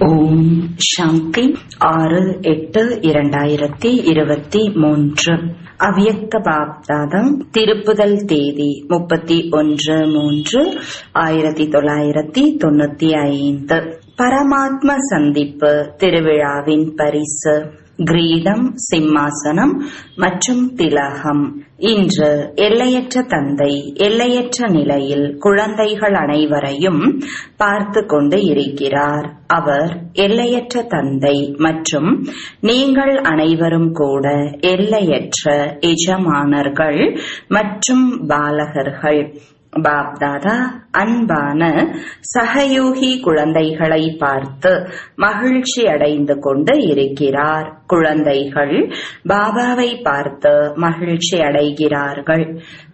ஓம் சாந்தி ஆறு எட்டு இரண்டாயிரத்தி இருபத்தி மூன்று அவ்யக்த பாப்தாதம் திருப்புதல் தேதி முப்பத்தி ஒன்று மூன்று ஆயிரத்தி தொள்ளாயிரத்தி தொண்ணூத்தி ஐந்து பரமாத்ம சந்திப்பு திருவிழாவின் பரிசு கிரீடம் சிம்மாசனம் மற்றும் திலகம் இன்று எல்லையற்ற தந்தை எல்லையற்ற நிலையில் குழந்தைகள் அனைவரையும் பார்த்து கொண்டு இருக்கிறார் அவர் எல்லையற்ற தந்தை மற்றும் நீங்கள் அனைவரும் கூட எல்லையற்ற எஜமானர்கள் மற்றும் பாலகர்கள் பாப்தாதா அன்பான சகயோகி குழந்தைகளை பார்த்து மகிழ்ச்சி அடைந்து கொண்டு இருக்கிறார் குழந்தைகள் பாபாவை பார்த்து மகிழ்ச்சி அடைகிறார்கள்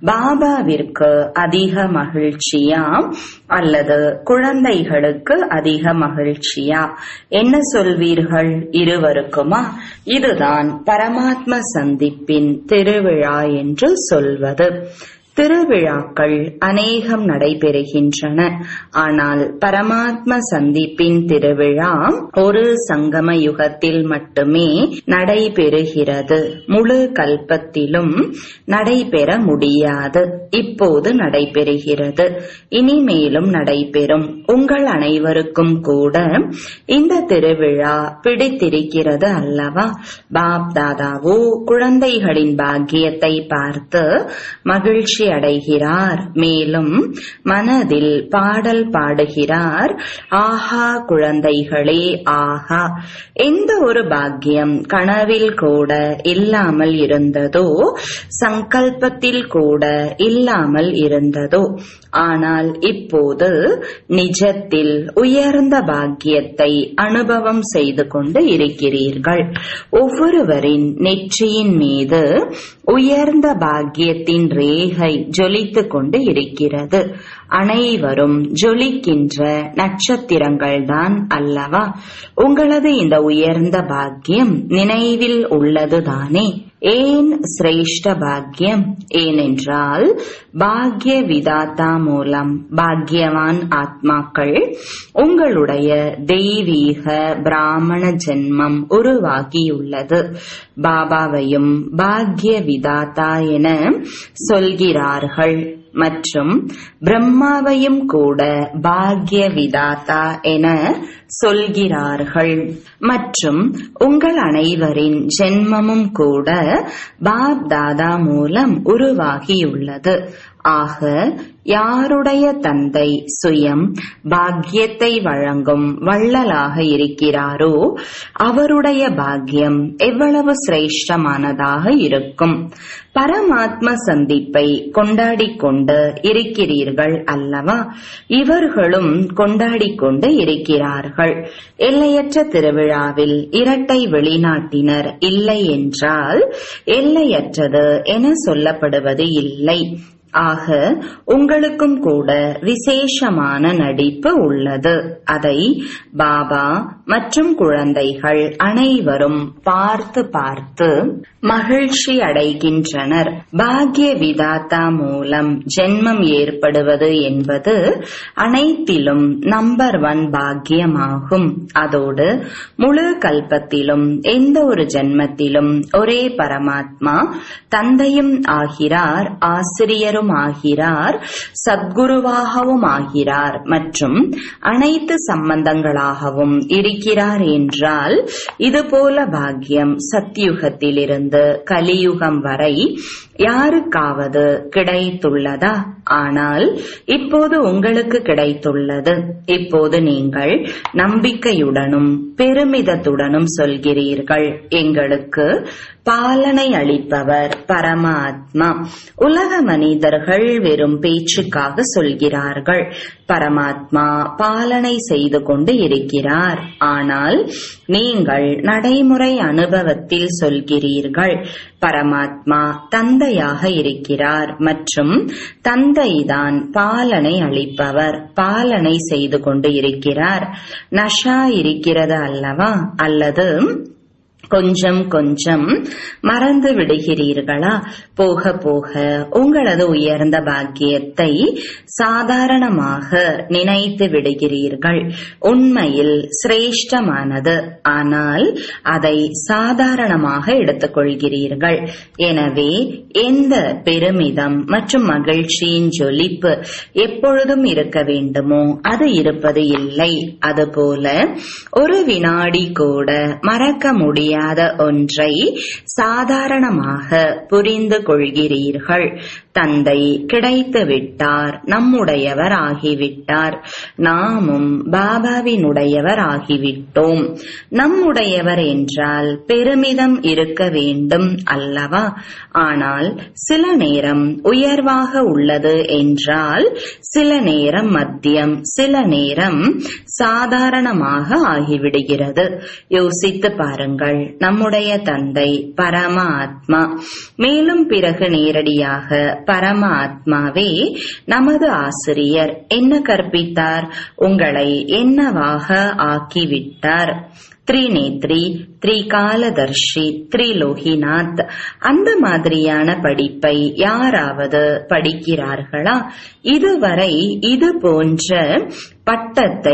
பாபாவிற்கு அதிக மகிழ்ச்சியா அல்லது குழந்தைகளுக்கு அதிக மகிழ்ச்சியா என்ன சொல்வீர்கள் இருவருக்குமா இதுதான் பரமாத்ம சந்திப்பின் திருவிழா என்று சொல்வது திருவிழாக்கள் அநேகம் நடைபெறுகின்றன ஆனால் பரமாத்ம சந்திப்பின் திருவிழா ஒரு சங்கம யுகத்தில் மட்டுமே நடைபெறுகிறது முழு கல்பத்திலும் நடைபெற முடியாது இப்போது நடைபெறுகிறது இனிமேலும் நடைபெறும் உங்கள் அனைவருக்கும் கூட இந்த திருவிழா பிடித்திருக்கிறது அல்லவா பாப் தாதாவோ குழந்தைகளின் பாக்கியத்தை பார்த்து மகிழ்ச்சி அடைகிறார் மேலும் மனதில் பாடல் பாடுகிறார் ஆஹா குழந்தைகளே ஆஹா எந்த ஒரு பாக்கியம் கனவில் கூட இல்லாமல் இருந்ததோ சங்கல்பத்தில் கூட இல்லாமல் இருந்ததோ ஆனால் இப்போது நிஜத்தில் உயர்ந்த பாக்கியத்தை அனுபவம் செய்து கொண்டு இருக்கிறீர்கள் ஒவ்வொருவரின் நெற்றியின் மீது உயர்ந்த பாக்கியத்தின் ரேகை ஜொலித்துக் கொண்டு இருக்கிறது அனைவரும் ஜொலிக்கின்ற நட்சத்திரங்கள் தான் அல்லவா உங்களது இந்த உயர்ந்த பாக்கியம் நினைவில் உள்ளதுதானே ஏன் சிரேஷ்ட பாக்கியம் ஏனென்றால் பாக்ய விதாத்தா மூலம் பாக்யவான் ஆத்மாக்கள் உங்களுடைய தெய்வீக பிராமண ஜென்மம் உருவாகியுள்ளது பாபாவையும் பாக்ய விதாத்தா என சொல்கிறார்கள் மற்றும் பிரம்மாவையும் கூட பாக்ய விதாத்தா என சொல்கிறார்கள் மற்றும் உங்கள் அனைவரின் ஜென்மமும் கூட பாப் தாதா மூலம் உருவாகியுள்ளது ஆக யாருடைய தந்தை சுயம் பாக்கியத்தை வழங்கும் வள்ளலாக இருக்கிறாரோ அவருடைய பாக்கியம் எவ்வளவு சிரேஷ்டமானதாக இருக்கும் பரமாத்ம சந்திப்பை கொண்டாடிக் கொண்டு இருக்கிறீர்கள் அல்லவா இவர்களும் கொண்டாடிக் கொண்டு இருக்கிறார்கள் எல்லையற்ற திருவிழாவில் இரட்டை வெளிநாட்டினர் இல்லை என்றால் எல்லையற்றது என சொல்லப்படுவது இல்லை ஆக உங்களுக்கும் கூட விசேஷமான நடிப்பு உள்ளது அதை பாபா மற்றும் குழந்தைகள் அனைவரும் பார்த்து பார்த்து மகிழ்ச்சி அடைகின்றனர் பாக்ய விதாத்தா மூலம் ஜென்மம் ஏற்படுவது என்பது அனைத்திலும் நம்பர் ஒன் பாக்கியமாகும் அதோடு முழு கல்பத்திலும் எந்த ஒரு ஜென்மத்திலும் ஒரே பரமாத்மா தந்தையும் ஆகிறார் ஆசிரியரும் ஆகிறார் சத்குருவாகவும் ஆகிறார் மற்றும் அனைத்து சம்பந்தங்களாகவும் இருக்கிறார் என்றால் இதுபோல பாக்கியம் சத்தியுகத்திலிருந்து கலியுகம் வரை யாருக்காவது கிடைத்துள்ளதா ஆனால் இப்போது உங்களுக்கு கிடைத்துள்ளது இப்போது நீங்கள் நம்பிக்கையுடனும் பெருமிதத்துடனும் சொல்கிறீர்கள் எங்களுக்கு பாலனை அளிப்பவர் பரமாத்மா உலக மனிதர்கள் வெறும் பேச்சுக்காக சொல்கிறார்கள் பரமாத்மா பாலனை செய்து கொண்டு இருக்கிறார் ஆனால் நீங்கள் நடைமுறை அனுபவத்தில் சொல்கிறீர்கள் பரமாத்மா தந்தையாக இருக்கிறார் மற்றும் தந்தைதான் பாலனை அளிப்பவர் பாலனை செய்து கொண்டு இருக்கிறார் நஷா இருக்கிறது அல்லவா அல்லது கொஞ்சம் கொஞ்சம் மறந்து விடுகிறீர்களா போக போக உங்களது உயர்ந்த பாக்கியத்தை சாதாரணமாக நினைத்து விடுகிறீர்கள் உண்மையில் சிரேஷ்டமானது ஆனால் அதை சாதாரணமாக எடுத்துக்கொள்கிறீர்கள் எனவே எந்த பெருமிதம் மற்றும் மகிழ்ச்சியின் ஜொலிப்பு எப்பொழுதும் இருக்க வேண்டுமோ அது இருப்பது இல்லை அதுபோல ஒரு வினாடி கூட மறக்க முடியாத ஒன்றை சாதாரணமாக புரிந்து கொள்கிறீர்கள் தந்தை கிடைத்து விட்டார் நம்முடையவர் ஆகிவிட்டார் நாமும் பாபாவினுடையவர் ஆகிவிட்டோம் நம்முடையவர் என்றால் பெருமிதம் இருக்க வேண்டும் அல்லவா ஆனால் சில நேரம் உயர்வாக உள்ளது என்றால் சில நேரம் மத்தியம் சில நேரம் சாதாரணமாக ஆகிவிடுகிறது யோசித்து பாருங்கள் நம்முடைய தந்தை பரம ஆத்மா மேலும் பிறகு நேரடியாக பரம ஆத்மாவே நமது ஆசிரியர் என்ன கற்பித்தார் உங்களை என்னவாக ஆக்கிவிட்டார் த்ரிநேத்ரி த்ரிகாலதர்ஷி த்ரிலோகிநாத் அந்த மாதிரியான படிப்பை யாராவது படிக்கிறார்களா இதுவரை இது போன்ற பட்டத்தை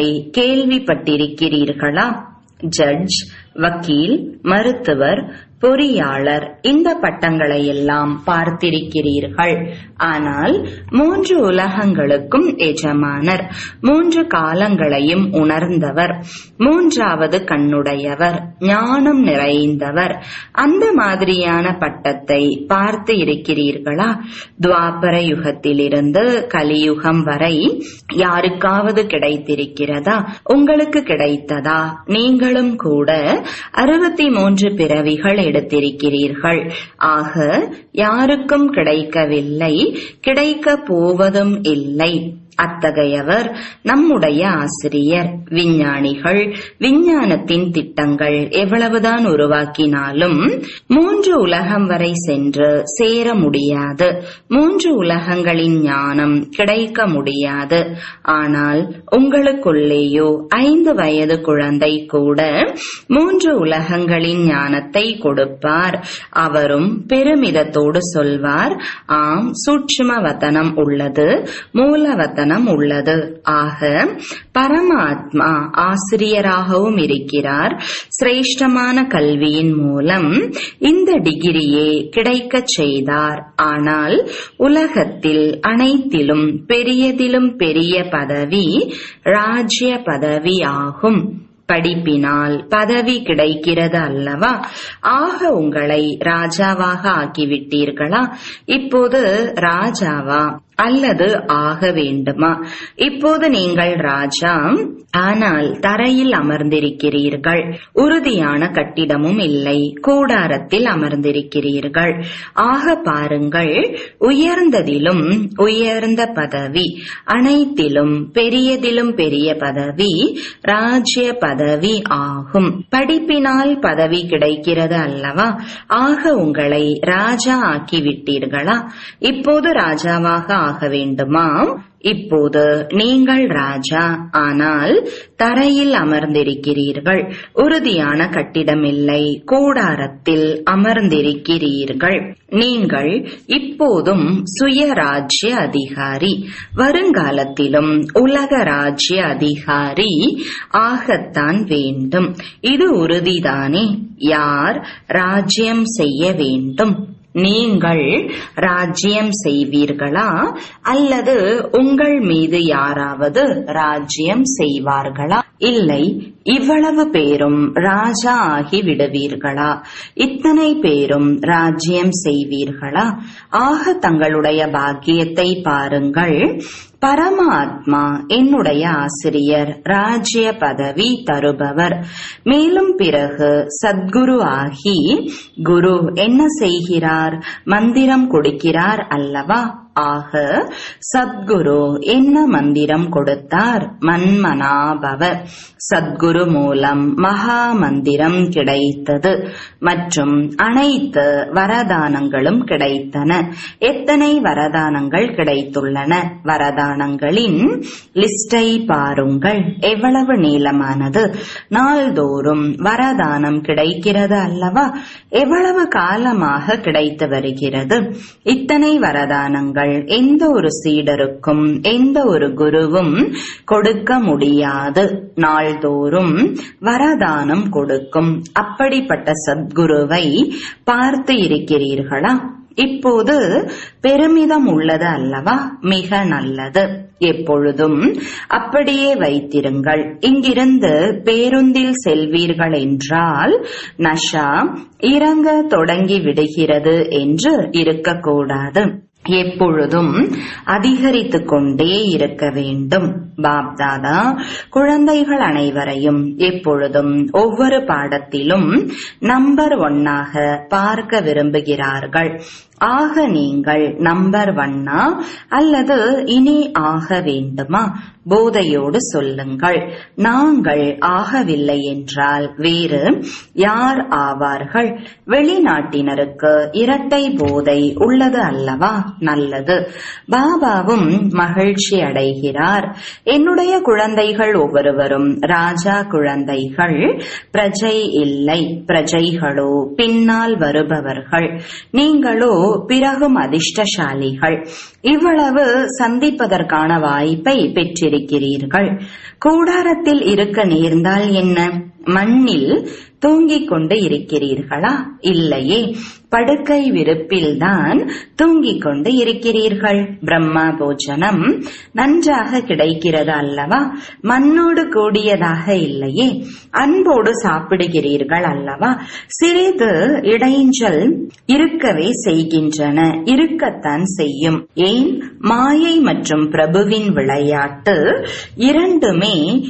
கேள்விப்பட்டிருக்கிறீர்களா ஜட்ஜ் வக்கீல் மருத்துவர் பொறியாளர் இந்த பட்டங்களை எல்லாம் பார்த்திருக்கிறீர்கள் ஆனால் மூன்று உலகங்களுக்கும் எஜமானர் மூன்று காலங்களையும் உணர்ந்தவர் மூன்றாவது கண்ணுடையவர் ஞானம் நிறைந்தவர் அந்த மாதிரியான பட்டத்தை பார்த்து இருக்கிறீர்களா துவாபர யுகத்திலிருந்து கலியுகம் வரை யாருக்காவது கிடைத்திருக்கிறதா உங்களுக்கு கிடைத்ததா நீங்களும் கூட அறுபத்தி மூன்று பிறவிகள் எடுத்திருக்கிறீர்கள் ஆக யாருக்கும் கிடைக்கவில்லை கிடைக்க போவதும் இல்லை அத்தகையவர் நம்முடைய ஆசிரியர் விஞ்ஞானிகள் விஞ்ஞானத்தின் திட்டங்கள் எவ்வளவுதான் உருவாக்கினாலும் மூன்று உலகம் வரை சென்று சேர முடியாது மூன்று உலகங்களின் ஞானம் கிடைக்க முடியாது ஆனால் உங்களுக்குள்ளேயோ ஐந்து வயது குழந்தை கூட மூன்று உலகங்களின் ஞானத்தை கொடுப்பார் அவரும் பெருமிதத்தோடு சொல்வார் ஆம் சூட்சும வதனம் உள்ளது மூலவத்தனம் வசனம் உள்ளது ஆக பரமாத்மா ஆசிரியராகவும் இருக்கிறார் சிரேஷ்டமான கல்வியின் மூலம் இந்த டிகிரியே கிடைக்கச் செய்தார் ஆனால் உலகத்தில் அனைத்திலும் பெரியதிலும் பெரிய பதவி ராஜ்ய பதவி ஆகும் படிப்பினால் பதவி கிடைக்கிறது அல்லவா ஆக உங்களை ராஜாவாக ஆக்கிவிட்டீர்களா இப்போது ராஜாவா அல்லது ஆக வேண்டுமா இப்போது நீங்கள் ராஜா ஆனால் தரையில் அமர்ந்திருக்கிறீர்கள் உறுதியான கட்டிடமும் இல்லை கூடாரத்தில் அமர்ந்திருக்கிறீர்கள் ஆக பாருங்கள் உயர்ந்ததிலும் உயர்ந்த பதவி அனைத்திலும் பெரியதிலும் பெரிய பதவி ராஜ்ய பதவி ஆகும் படிப்பினால் பதவி கிடைக்கிறது அல்லவா ஆக உங்களை ராஜா ஆக்கிவிட்டீர்களா இப்போது ராஜாவாக ஆக வேண்டுமா இப்போது நீங்கள் ராஜா ஆனால் தரையில் அமர்ந்திருக்கிறீர்கள் உறுதியான கட்டிடம் இல்லை கூடாரத்தில் அமர்ந்திருக்கிறீர்கள் நீங்கள் இப்போதும் சுயராஜ்ய அதிகாரி வருங்காலத்திலும் உலக ராஜ்ய அதிகாரி ஆகத்தான் வேண்டும் இது உறுதிதானே யார் ராஜ்யம் செய்ய வேண்டும் நீங்கள் ராஜ்யம் செய்வீர்களா அல்லது உங்கள் மீது யாராவது ராஜ்யம் செய்வார்களா இல்லை இவ்வளவு பேரும் ராஜா ஆகி விடுவீர்களா இத்தனை பேரும் ராஜ்யம் செய்வீர்களா ஆக தங்களுடைய பாக்கியத்தை பாருங்கள் பரமாத்மா என்னுடைய ஆசிரியர் ராஜ்ய பதவி தருபவர் மேலும் பிறகு சத்குரு ஆகி குரு என்ன செய்கிறார் மந்திரம் கொடுக்கிறார் அல்லவா ஆக சத்குரு என்ன மந்திரம் கொடுத்தார் மன்மனாபவ சத்குரு மூலம் மகா மந்திரம் கிடைத்தது மற்றும் அனைத்து வரதானங்களும் கிடைத்தன எத்தனை வரதானங்கள் கிடைத்துள்ளன வரதானங்களின் லிஸ்டை பாருங்கள் எவ்வளவு நீளமானது நாள்தோறும் வரதானம் கிடைக்கிறது அல்லவா எவ்வளவு காலமாக கிடைத்து வருகிறது இத்தனை வரதானங்கள் எந்த ஒரு சீடருக்கும் எந்த ஒரு குருவும் கொடுக்க முடியாது நாள்தோறும் வரதானம் கொடுக்கும் அப்படிப்பட்ட சத்குருவை பார்த்து இருக்கிறீர்களா இப்போது பெருமிதம் உள்ளது அல்லவா மிக நல்லது எப்பொழுதும் அப்படியே வைத்திருங்கள் இங்கிருந்து பேருந்தில் செல்வீர்கள் என்றால் நஷா இறங்க தொடங்கி விடுகிறது என்று இருக்கக்கூடாது எப்பொழுதும் அதிகரித்து கொண்டே இருக்க வேண்டும் பாப்தாதா குழந்தைகள் அனைவரையும் எப்பொழுதும் ஒவ்வொரு பாடத்திலும் நம்பர் ஒன்னாக பார்க்க விரும்புகிறார்கள் ஆக நீங்கள் நம்பர் ஒன்னா அல்லது இனி ஆக வேண்டுமா போதையோடு சொல்லுங்கள் நாங்கள் ஆகவில்லை என்றால் வேறு யார் ஆவார்கள் வெளிநாட்டினருக்கு இரட்டை போதை உள்ளது அல்லவா நல்லது பாபாவும் மகிழ்ச்சி அடைகிறார் என்னுடைய குழந்தைகள் ஒவ்வொருவரும் ராஜா குழந்தைகள் பிரஜை இல்லை பிரஜைகளோ பின்னால் வருபவர்கள் நீங்களோ பிறகும் அதிர்ஷ்டசாலிகள் இவ்வளவு சந்திப்பதற்கான வாய்ப்பை பெற்றிருக்கிறீர்கள் கூடாரத்தில் இருக்க நேர்ந்தால் என்ன மண்ணில் தூங்கிக் கொண்டு இருக்கிறீர்களா இல்லையே படுக்கை விருப்பில்தான் தூங்கிக் கொண்டு இருக்கிறீர்கள் பிரம்மா போஜனம் நன்றாக கிடைக்கிறது அல்லவா மண்ணோடு கூடியதாக இல்லையே அன்போடு சாப்பிடுகிறீர்கள் அல்லவா சிறிது இடைஞ்சல் இருக்கவே செய்கின்றன இருக்கத்தான் செய்யும் ஏன் மாயை மற்றும் பிரபுவின் விளையாட்டு இரண்டுமே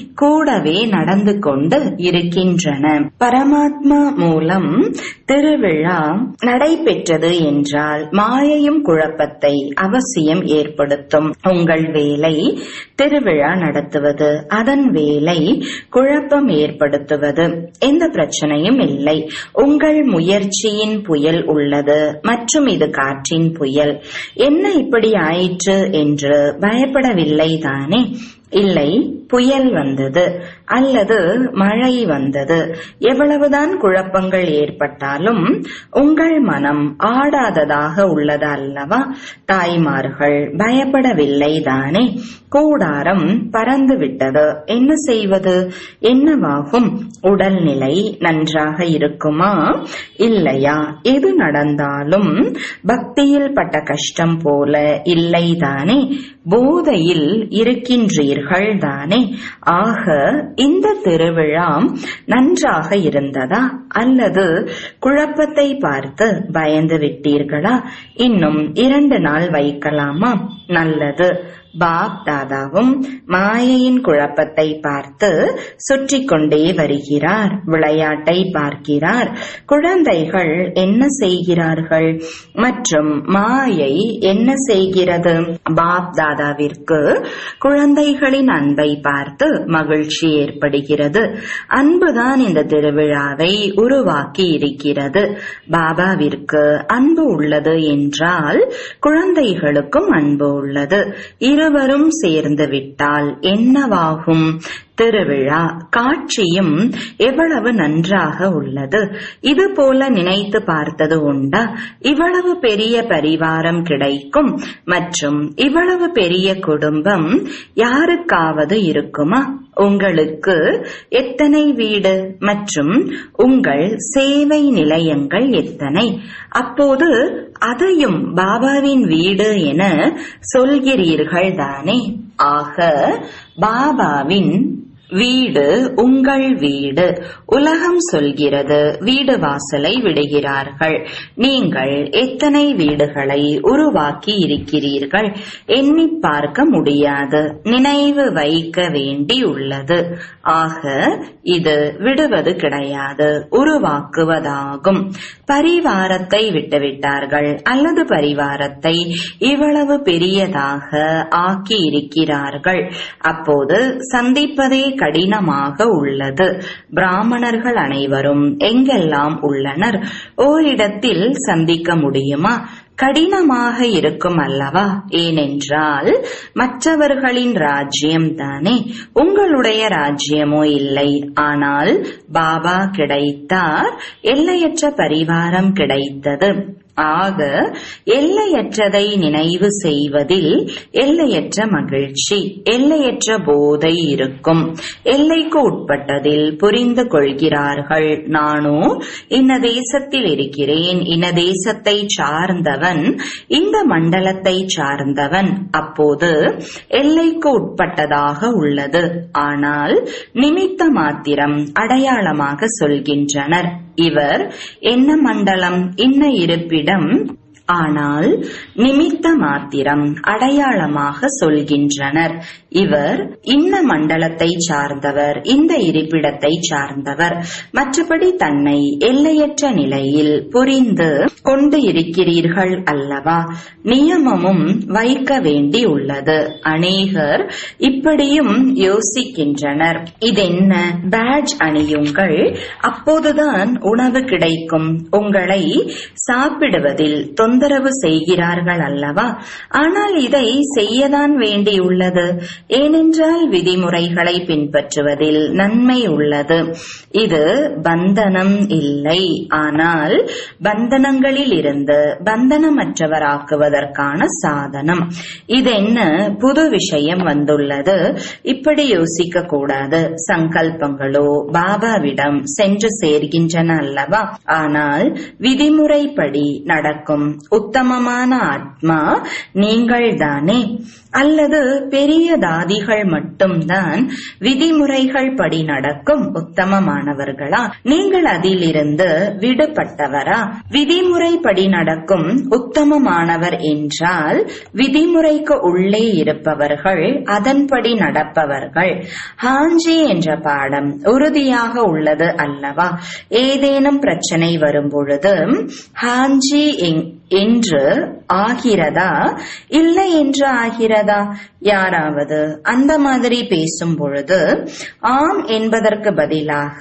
கூடவே நடந்து கொண்டு இருக்கின்றன பரமாத்மா மூலம் திருவிழா நடைபெற்றது என்றால் மாயையும் குழப்பத்தை அவசியம் ஏற்படுத்தும் உங்கள் வேலை திருவிழா நடத்துவது அதன் வேலை குழப்பம் ஏற்படுத்துவது எந்த பிரச்சனையும் இல்லை உங்கள் முயற்சியின் புயல் உள்ளது மற்றும் இது காற்றின் புயல் என்ன இப்படி ஆயிற்று என்று பயப்படவில்லை தானே இல்லை புயல் வந்தது அல்லது மழை வந்தது எவ்வளவுதான் குழப்பங்கள் ஏற்பட்டாலும் உங்கள் மனம் ஆடாததாக உள்ளது அல்லவா தாய்மார்கள் பயப்படவில்லை தானே கூடாரம் பறந்து விட்டது என்ன செய்வது என்னவாகும் உடல்நிலை நன்றாக இருக்குமா இல்லையா எது நடந்தாலும் பக்தியில் பட்ட கஷ்டம் போல இல்லைதானே போதையில் இருக்கின்றீர்கள் தானே ஆக இந்த திருவிழா நன்றாக இருந்ததா அல்லது குழப்பத்தை பார்த்து பயந்து விட்டீர்களா இன்னும் இரண்டு நாள் வைக்கலாமா நல்லது பாப் தாதாவும் மாயையின் குழப்பத்தை பார்த்து சுற்றி கொண்டே வருகிறார் விளையாட்டை பார்க்கிறார் குழந்தைகள் என்ன செய்கிறார்கள் மற்றும் மாயை என்ன செய்கிறது பாப் தாதாவிற்கு குழந்தைகளின் அன்பை பார்த்து மகிழ்ச்சி ஏற்படுகிறது அன்புதான் இந்த திருவிழாவை உருவாக்கி இருக்கிறது பாபாவிற்கு அன்பு உள்ளது என்றால் குழந்தைகளுக்கும் அன்பு உள்ளது இருவரும் சேர்ந்து விட்டால் என்னவாகும் திருவிழா காட்சியும் எவ்வளவு நன்றாக உள்ளது இது போல நினைத்து பார்த்தது உண்டா இவ்வளவு பெரிய பரிவாரம் கிடைக்கும் மற்றும் இவ்வளவு பெரிய குடும்பம் யாருக்காவது இருக்குமா உங்களுக்கு எத்தனை வீடு மற்றும் உங்கள் சேவை நிலையங்கள் எத்தனை அப்போது அதையும் பாபாவின் வீடு என சொல்கிறீர்கள் தானே ஆக பாபாவின் வீடு உங்கள் வீடு உலகம் சொல்கிறது வீடு வாசலை விடுகிறார்கள் நீங்கள் எத்தனை வீடுகளை உருவாக்கி இருக்கிறீர்கள் எண்ணி பார்க்க முடியாது நினைவு வைக்க வேண்டியுள்ளது ஆக இது விடுவது கிடையாது உருவாக்குவதாகும் பரிவாரத்தை விட்டுவிட்டார்கள் அல்லது பரிவாரத்தை இவ்வளவு பெரியதாக ஆக்கி இருக்கிறார்கள் அப்போது சந்திப்பதே கடினமாக உள்ளது பிராமணர்கள் அனைவரும் எங்கெல்லாம் உள்ளனர் ஓரிடத்தில் சந்திக்க முடியுமா கடினமாக இருக்கும் அல்லவா ஏனென்றால் மற்றவர்களின் ராஜ்யம் தானே உங்களுடைய ராஜ்யமோ இல்லை ஆனால் பாபா கிடைத்தார் எல்லையற்ற பரிவாரம் கிடைத்தது ஆக எல்லையற்றதை நினைவு செய்வதில் எல்லையற்ற மகிழ்ச்சி எல்லையற்ற போதை இருக்கும் எல்லைக்கு உட்பட்டதில் புரிந்து கொள்கிறார்கள் நானோ இன்ன தேசத்தில் இருக்கிறேன் இன்ன தேசத்தை சார்ந்தவன் இந்த மண்டலத்தை சார்ந்தவன் அப்போது எல்லைக்கு உட்பட்டதாக உள்ளது ஆனால் நிமித்த மாத்திரம் அடையாளமாக சொல்கின்றனர் இவர் என்ன மண்டலம் இன்ன இருப்பிடம் ஆனால் நிமித்த மாத்திரம் அடையாளமாக சொல்கின்றனர் இவர் இந்த மண்டலத்தை சார்ந்தவர் இந்த இருப்பிடத்தை சார்ந்தவர் மற்றபடி தன்னை எல்லையற்ற நிலையில் புரிந்து கொண்டு இருக்கிறீர்கள் அல்லவா நியமமும் வைக்க வேண்டி உள்ளது அநேகர் இப்படியும் யோசிக்கின்றனர் இதென்ன பேட்ஜ் அணியுங்கள் அப்போதுதான் உணவு கிடைக்கும் உங்களை சாப்பிடுவதில் தொந்தரவு செய்கிறார்கள் அல்லவா ஆனால் இதை செய்யதான் வேண்டியுள்ளது ஏனென்றால் விதிமுறைகளை பின்பற்றுவதில் நன்மை உள்ளது இது பந்தனம் இல்லை ஆனால் பந்தனங்களில் இருந்து பந்தனமற்றவராக்குவதற்கான சாதனம் இது என்ன புது விஷயம் வந்துள்ளது இப்படி யோசிக்க கூடாது சங்கல்பங்களோ பாபாவிடம் சென்று சேர்கின்றன அல்லவா ஆனால் விதிமுறைப்படி நடக்கும் உத்தமமான ஆத்மா நீங்கள்தானே அல்லது பெரிய தாதிகள் மட்டும்தான் விதிமுறைகள் படி நடக்கும் உத்தமமானவர்களா நீங்கள் அதிலிருந்து விடுபட்டவரா விதிமுறைப்படி நடக்கும் உத்தமமானவர் என்றால் விதிமுறைக்கு உள்ளே இருப்பவர்கள் அதன்படி நடப்பவர்கள் ஹாஞ்சி என்ற பாடம் உறுதியாக உள்ளது அல்லவா ஏதேனும் பிரச்சனை வரும் பொழுது ஹாஞ்சி என்று ஆகிறதா இல்லை என்று ஆகிறதா யாராவது அந்த மாதிரி பேசும் பொழுது ஆம் என்பதற்கு பதிலாக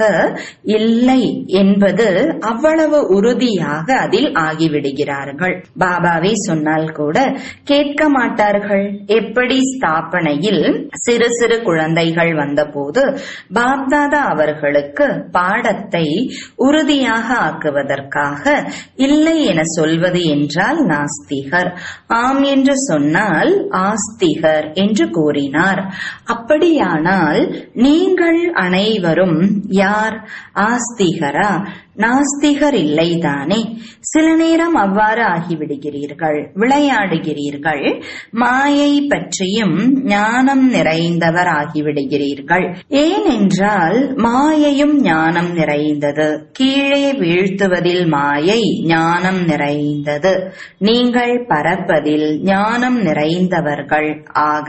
இல்லை என்பது அவ்வளவு உறுதியாக அதில் ஆகிவிடுகிறார்கள் பாபாவே சொன்னால் கூட கேட்க மாட்டார்கள் எப்படி ஸ்தாபனையில் சிறு சிறு குழந்தைகள் வந்தபோது பாப்தாதா அவர்களுக்கு பாடத்தை உறுதியாக ஆக்குவதற்காக இல்லை என சொல்வது என்றால் நாஸ்திகர் ஆம் என்று சொன்னால் ஆஸ்திகர் என்று கூறினார் அப்படியானால் நீங்கள் அனைவரும் யார் ஆஸ்திகரா நாஸ்திகர் இல்லைதானே சில நேரம் அவ்வாறு ஆகிவிடுகிறீர்கள் விளையாடுகிறீர்கள் மாயை பற்றியும் ஞானம் நிறைந்தவர் ஆகிவிடுகிறீர்கள் ஏனென்றால் மாயையும் ஞானம் நிறைந்தது கீழே வீழ்த்துவதில் மாயை ஞானம் நிறைந்தது நீங்கள் பறப்பதில் ஞானம் நிறைந்தவர்கள் ஆக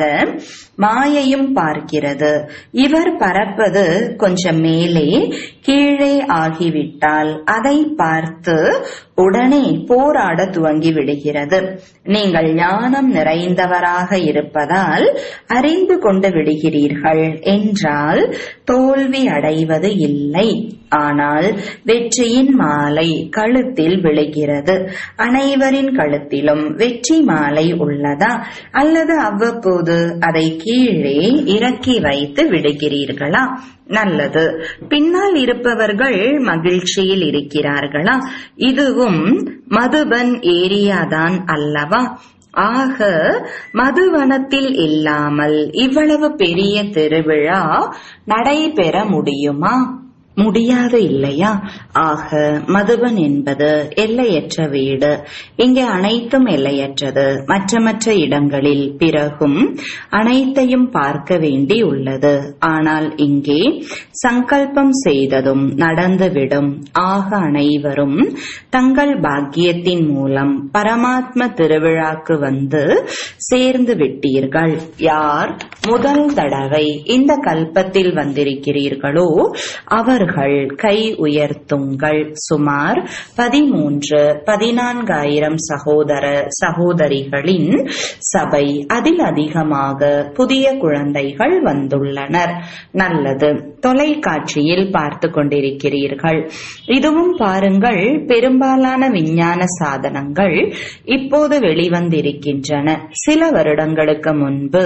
மாயையும் பார்க்கிறது இவர் பறப்பது கொஞ்சம் மேலே கீழே ஆகிவிட்டால் அதை பார்த்து உடனே போராட துவங்கி விடுகிறது நீங்கள் ஞானம் நிறைந்தவராக இருப்பதால் அறிந்து கொண்டு விடுகிறீர்கள் என்றால் தோல்வி அடைவது இல்லை ஆனால் வெற்றியின் மாலை கழுத்தில் விழுகிறது அனைவரின் கழுத்திலும் வெற்றி மாலை உள்ளதா அல்லது அவ்வப்போது அதை கீழே இறக்கி வைத்து விடுகிறீர்களா நல்லது பின்னால் இருப்பவர்கள் மகிழ்ச்சியில் இருக்கிறார்களா இதுவும் மதுபன் ஏரியாதான் அல்லவா ஆக மதுவனத்தில் இல்லாமல் இவ்வளவு பெரிய திருவிழா நடைபெற முடியுமா முடியாது இல்லையா ஆக மதுபன் என்பது எல்லையற்ற வீடு இங்கே அனைத்தும் எல்லையற்றது மற்ற மற்ற இடங்களில் பிறகும் அனைத்தையும் பார்க்க வேண்டி உள்ளது ஆனால் இங்கே சங்கல்பம் செய்ததும் நடந்துவிடும் ஆக அனைவரும் தங்கள் பாக்கியத்தின் மூலம் பரமாத்ம திருவிழாக்கு வந்து சேர்ந்து விட்டீர்கள் யார் முதல் தடவை இந்த கல்பத்தில் வந்திருக்கிறீர்களோ அவர்கள் கை உயர்த்துங்கள் சுமார் பதிமூன்று பதினான்காயிரம் சகோதர சகோதரிகளின் சபை அதில் அதிகமாக புதிய குழந்தைகள் வந்துள்ளனர் நல்லது தொலைக்காட்சியில் பார்த்து கொண்டிருக்கிறீர்கள் இதுவும் பாருங்கள் பெரும்பாலான விஞ்ஞான சாதனங்கள் இப்போது வெளிவந்திருக்கின்றன சில வருடங்களுக்கு முன்பு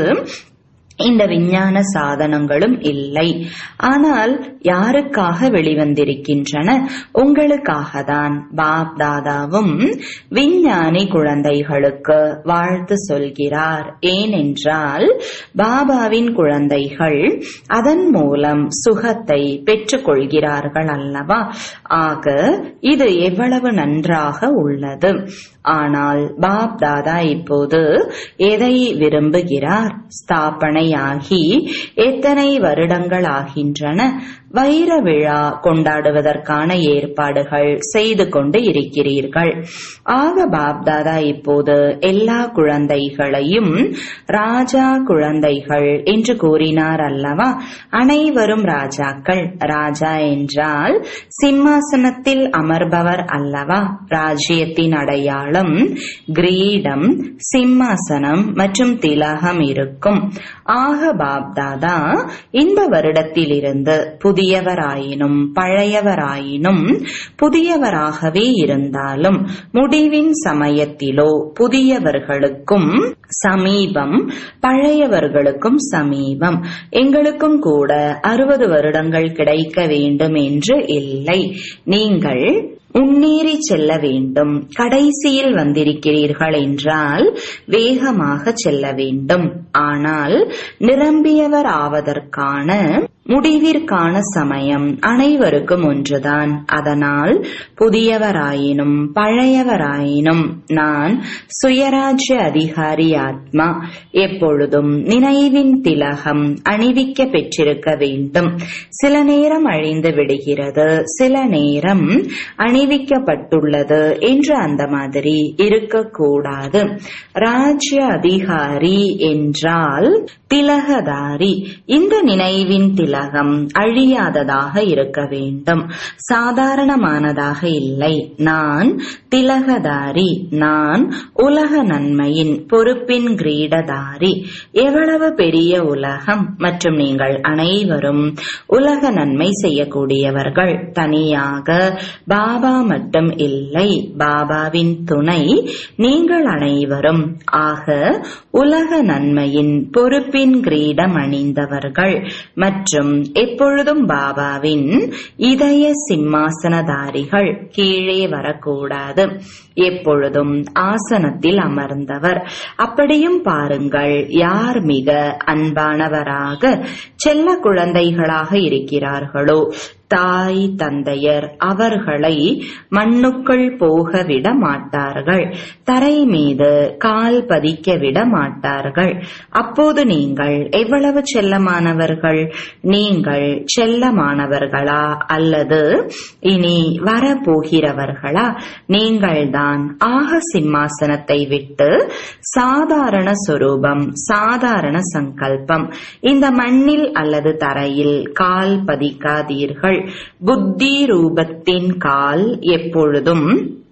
இந்த விஞ்ஞான சாதனங்களும் இல்லை ஆனால் யாருக்காக வெளிவந்திருக்கின்றன உங்களுக்காக தான் பாப் தாதாவும் விஞ்ஞானி குழந்தைகளுக்கு வாழ்த்து சொல்கிறார் ஏனென்றால் பாபாவின் குழந்தைகள் அதன் மூலம் சுகத்தை பெற்றுக் கொள்கிறார்கள் அல்லவா ஆக இது எவ்வளவு நன்றாக உள்ளது ஆனால் பாப் தாதா இப்போது எதை விரும்புகிறார் ஸ்தாபனையாகி எத்தனை வருடங்கள் ஆகின்றன வைர விழா கொண்டாடுவதற்கான ஏற்பாடுகள் செய்து கொண்டு இருக்கிறீர்கள் ஆக பாப் தாதா இப்போது எல்லா குழந்தைகளையும் ராஜா குழந்தைகள் என்று கூறினார் அல்லவா அனைவரும் ராஜாக்கள் ராஜா என்றால் சிம்மாசனத்தில் அமர்பவர் அல்லவா ராஜ்யத்தின் அடையாளம் கிரீடம் சிம்மாசனம் மற்றும் திலகம் இருக்கும் ஆக பாப் தாதா இந்த வருடத்திலிருந்து புதியவராயினும் பழையவராயினும் புதியவராகவே இருந்தாலும் முடிவின் சமயத்திலோ புதியவர்களுக்கும் சமீபம் பழையவர்களுக்கும் சமீபம் எங்களுக்கும் கூட அறுபது வருடங்கள் கிடைக்க வேண்டும் என்று இல்லை நீங்கள் முன்னேறி செல்ல வேண்டும் கடைசியில் வந்திருக்கிறீர்கள் என்றால் வேகமாக செல்ல வேண்டும் ஆனால் நிரம்பியவர் ஆவதற்கான முடிவிற்கான சமயம் அனைவருக்கும் ஒன்றுதான் அதனால் புதியவராயினும் பழையவராயினும் நான் சுயராஜ்ய அதிகாரி ஆத்மா எப்பொழுதும் நினைவின் திலகம் அணிவிக்க பெற்றிருக்க வேண்டும் சில நேரம் அழிந்து விடுகிறது சில நேரம் அணிவிக்கப்பட்டுள்ளது என்று அந்த மாதிரி இருக்கக்கூடாது ராஜ்ய அதிகாரி என்றால் திலகதாரி இந்த நினைவின் திலகம் அழியாததாக இருக்க வேண்டும் சாதாரணமானதாக இல்லை நான் திலகதாரி நான் உலக நன்மையின் பொறுப்பின் கிரீடதாரி எவ்வளவு பெரிய உலகம் மற்றும் நீங்கள் அனைவரும் உலக நன்மை செய்யக்கூடியவர்கள் தனியாக பாபா மட்டும் இல்லை பாபாவின் துணை நீங்கள் அனைவரும் ஆக உலக நன்மையின் பொறுப்பின் கிரீடம் அணிந்தவர்கள் மற்றும் எப்பொழுதும் பாபாவின் இதய சிம்மாசனதாரிகள் கீழே வரக்கூடாது எப்பொழுதும் ஆசனத்தில் அமர்ந்தவர் அப்படியும் பாருங்கள் யார் மிக அன்பானவராக செல்ல குழந்தைகளாக இருக்கிறார்களோ தாய் தந்தையர் அவர்களை மண்ணுக்குள் போக விட மாட்டார்கள் தரை மீது கால் பதிக்க விட மாட்டார்கள் அப்போது நீங்கள் எவ்வளவு செல்லமானவர்கள் நீங்கள் செல்லமானவர்களா அல்லது இனி வரப்போகிறவர்களா நீங்கள்தான் ஆக சிம்மாசனத்தை விட்டு சாதாரண சொரூபம் சாதாரண சங்கல்பம் இந்த மண்ணில் அல்லது தரையில் கால் பதிக்காதீர்கள் புத்தி ரூபத்தின் கால் எப்பொழுதும்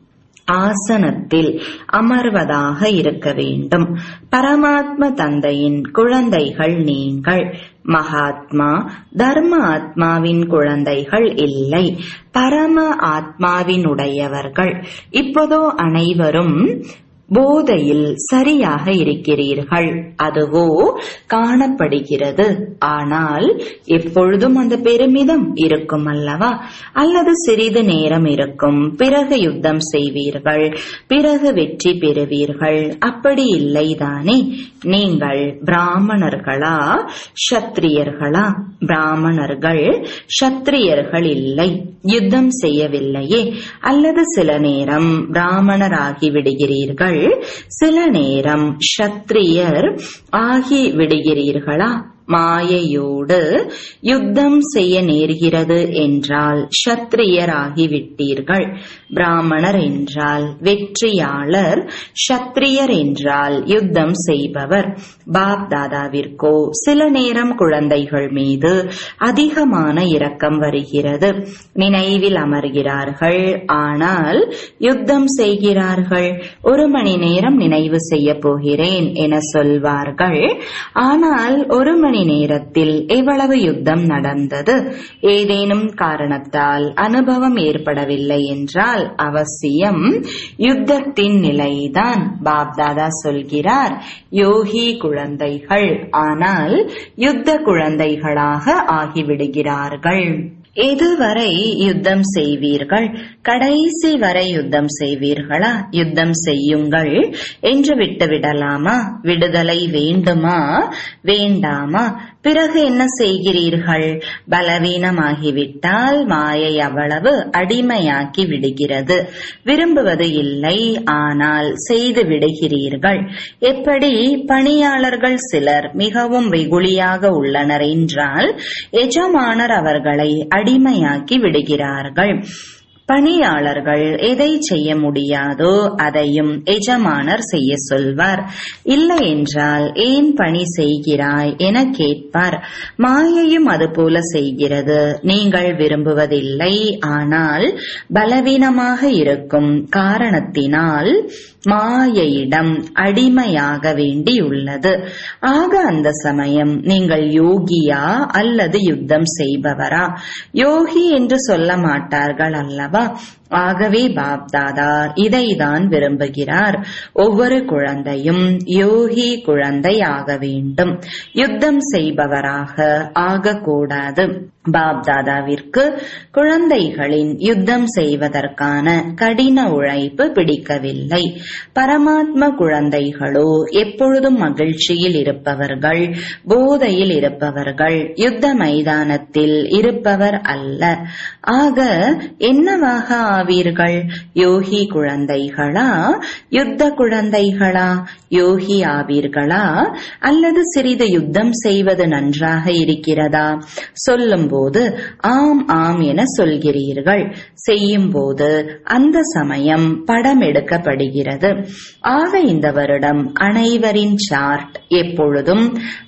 ஆசனத்தில் அமர்வதாக இருக்க வேண்டும் பரமாத்ம தந்தையின் குழந்தைகள் நீங்கள் மகாத்மா தர்ம ஆத்மாவின் குழந்தைகள் இல்லை பரம ஆத்மாவினுடையவர்கள் இப்போதோ அனைவரும் போதையில் சரியாக இருக்கிறீர்கள் அதுவோ காணப்படுகிறது ஆனால் எப்பொழுதும் அந்த பெருமிதம் இருக்கும் அல்லவா அல்லது சிறிது நேரம் இருக்கும் பிறகு யுத்தம் செய்வீர்கள் பிறகு வெற்றி பெறுவீர்கள் அப்படி இல்லைதானே நீங்கள் பிராமணர்களா சத்திரியர்களா பிராமணர்கள் சத்திரியர்கள் இல்லை யுத்தம் செய்யவில்லையே அல்லது சில நேரம் பிராமணராகி விடுகிறீர்கள் சில நேரம் சத்திரியர் ஆகி விடுகிறீர்களா மாயையோடு யுத்தம் செய்ய நேர்கிறது என்றால் சத்திரியராகிவிட்டீர்கள் பிராமணர் என்றால் வெற்றியாளர் சத்திரியர் என்றால் யுத்தம் செய்பவர் பாப் தாதாவிற்கோ சில நேரம் குழந்தைகள் மீது அதிகமான இரக்கம் வருகிறது நினைவில் அமர்கிறார்கள் ஆனால் யுத்தம் செய்கிறார்கள் ஒரு மணி நேரம் நினைவு செய்ய போகிறேன் என சொல்வார்கள் ஆனால் ஒரு மணி மணி நேரத்தில் எவ்வளவு யுத்தம் நடந்தது ஏதேனும் காரணத்தால் அனுபவம் ஏற்படவில்லை என்றால் அவசியம் யுத்தத்தின் நிலைதான் பாப்தாதா சொல்கிறார் யோகி குழந்தைகள் ஆனால் யுத்த குழந்தைகளாக ஆகிவிடுகிறார்கள் எதுவரை யுத்தம் செய்வீர்கள் கடைசி வரை யுத்தம் செய்வீர்களா யுத்தம் செய்யுங்கள் என்று விட்டுவிடலாமா விடுதலை வேண்டுமா வேண்டாமா பிறகு என்ன செய்கிறீர்கள் பலவீனமாகிவிட்டால் மாயை அவ்வளவு அடிமையாக்கி விடுகிறது விரும்புவது இல்லை ஆனால் செய்து விடுகிறீர்கள் எப்படி பணியாளர்கள் சிலர் மிகவும் வெகுளியாக உள்ளனர் என்றால் எஜமானர் அவர்களை அடிமையாக்கி விடுகிறார்கள் பணியாளர்கள் எதை செய்ய முடியாதோ அதையும் எஜமானர் செய்ய சொல்வார் இல்லை என்றால் ஏன் பணி செய்கிறாய் என கேட்பார் மாயையும் அதுபோல செய்கிறது நீங்கள் விரும்புவதில்லை ஆனால் பலவீனமாக இருக்கும் காரணத்தினால் மாயையிடம் அடிமையாக வேண்டியுள்ளது ஆக அந்த சமயம் நீங்கள் யோகியா அல்லது யுத்தம் செய்பவரா யோகி என்று சொல்ல மாட்டார்கள் அல்லவா ஆகவே பாப்தாதா இதைதான் விரும்புகிறார் ஒவ்வொரு குழந்தையும் யோகி குழந்தை ஆக வேண்டும் யுத்தம் செய்பவராக ஆகக்கூடாது பாப்தாதாவிற்கு குழந்தைகளின் யுத்தம் செய்வதற்கான கடின உழைப்பு பிடிக்கவில்லை பரமாத்ம குழந்தைகளோ எப்பொழுதும் மகிழ்ச்சியில் இருப்பவர்கள் போதையில் இருப்பவர்கள் யுத்த மைதானத்தில் இருப்பவர் அல்ல ஆக என்னவாக ஆவீர்கள் யோகி குழந்தைகளா யுத்த குழந்தைகளா யோகி ஆவீர்களா அல்லது சிறிது யுத்தம் செய்வது நன்றாக இருக்கிறதா சொல்லும் போது ஆம் ஆம் என சொல்கிறீர்கள் செய்யும் போது அந்த சமயம் படம் எடுக்கப்படுகிறது ஆக இந்த வருடம் அனைவரின் சார்ட் எப்பொழுதும்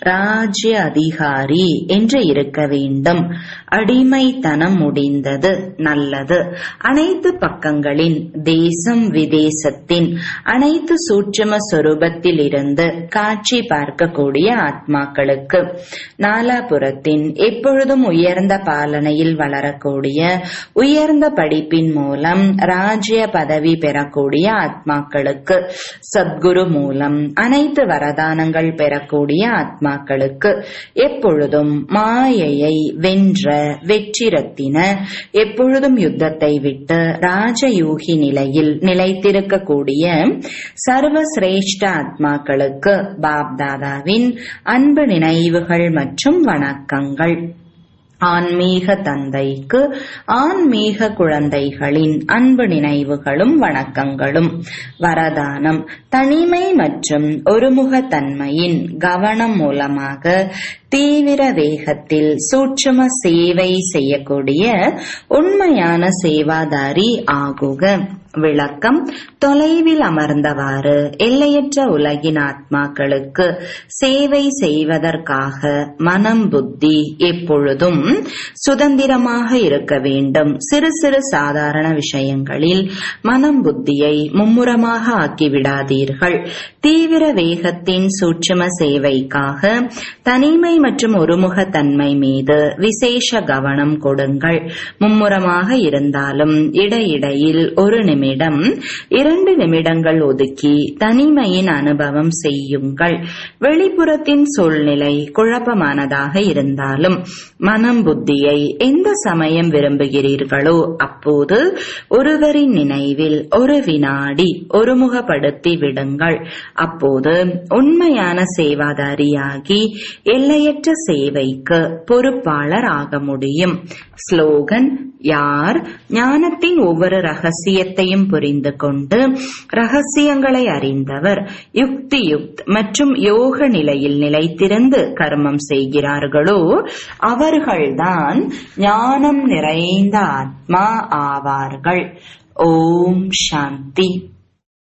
ராஜ்ய அதிகாரி என்று இருக்க வேண்டும் அடிமைத்தனம் முடிந்தது நல்லது அனைத்து பக்கங்களின் தேசம் விதேசத்தின் அனைத்து சூட்சம சொரூபத்தில் இருந்து காட்சி பார்க்கக்கூடிய ஆத்மாக்களுக்கு நாலாபுரத்தின் எப்பொழுதும் உயர்ந்த பாலனையில் வளரக்கூடிய உயர்ந்த படிப்பின் மூலம் ராஜ்ய பதவி பெறக்கூடிய ஆத்மாக்களுக்கு சத்குரு மூலம் அனைத்து வரதானங்கள் பெறக்கூடிய ஆத்மாக்களுக்கு எப்பொழுதும் மாயையை வென்ற வெற்றி ரத்தின எப்பொழுதும் யுத்தத்தை விட்டு ராஜயோகி நிலையில் நிலைத்திருக்கக்கூடிய சர்வ சிரேஷ்ட ஆத்மாக்களுக்கு பாப்தாதாவின் அன்பு நினைவுகள் மற்றும் வணக்கங்கள் ஆன்மீக தந்தைக்கு ஆன்மீக குழந்தைகளின் அன்பு நினைவுகளும் வணக்கங்களும் வரதானம் தனிமை மற்றும் ஒருமுகத்தன்மையின் கவனம் மூலமாக தீவிர வேகத்தில் சூட்சும சேவை செய்யக்கூடிய உண்மையான சேவாதாரி ஆகுக விளக்கம் தொலைவில் அமர்ந்தவாறு எல்லையற்ற உலகின் ஆத்மாக்களுக்கு சேவை செய்வதற்காக மனம் புத்தி எப்பொழுதும் சுதந்திரமாக இருக்க வேண்டும் சிறு சிறு சாதாரண விஷயங்களில் மனம் புத்தியை மும்முரமாக ஆக்கிவிடாதீர்கள் தீவிர வேகத்தின் சூட்சும சேவைக்காக தனிமை மற்றும் ஒருமுகத்தன்மை மீது விசேஷ கவனம் கொடுங்கள் மும்முரமாக இருந்தாலும் இடையிடையில் ஒரு நிமிடம் நிமிடம் இரண்டு நிமிடங்கள் ஒதுக்கி தனிமையின் அனுபவம் செய்யுங்கள் வெளிப்புறத்தின் சூழ்நிலை குழப்பமானதாக இருந்தாலும் மனம் புத்தியை எந்த சமயம் விரும்புகிறீர்களோ அப்போது ஒருவரின் நினைவில் ஒரு வினாடி ஒருமுகப்படுத்தி விடுங்கள் அப்போது உண்மையான சேவாதாரியாகி எல்லையற்ற சேவைக்கு பொறுப்பாளர் ஆக முடியும் ஸ்லோகன் யார் ஞானத்தின் ஒவ்வொரு ரகசியத்தையும் புரிந்து கொண்டு ரகசியங்களை அறிந்தவர் யுக்தி யுக்த் மற்றும் யோக நிலையில் நிலைத்திருந்து கர்மம் செய்கிறார்களோ அவர்கள்தான் ஞானம் நிறைந்த ஆத்மா ஆவார்கள் ஓம் சாந்தி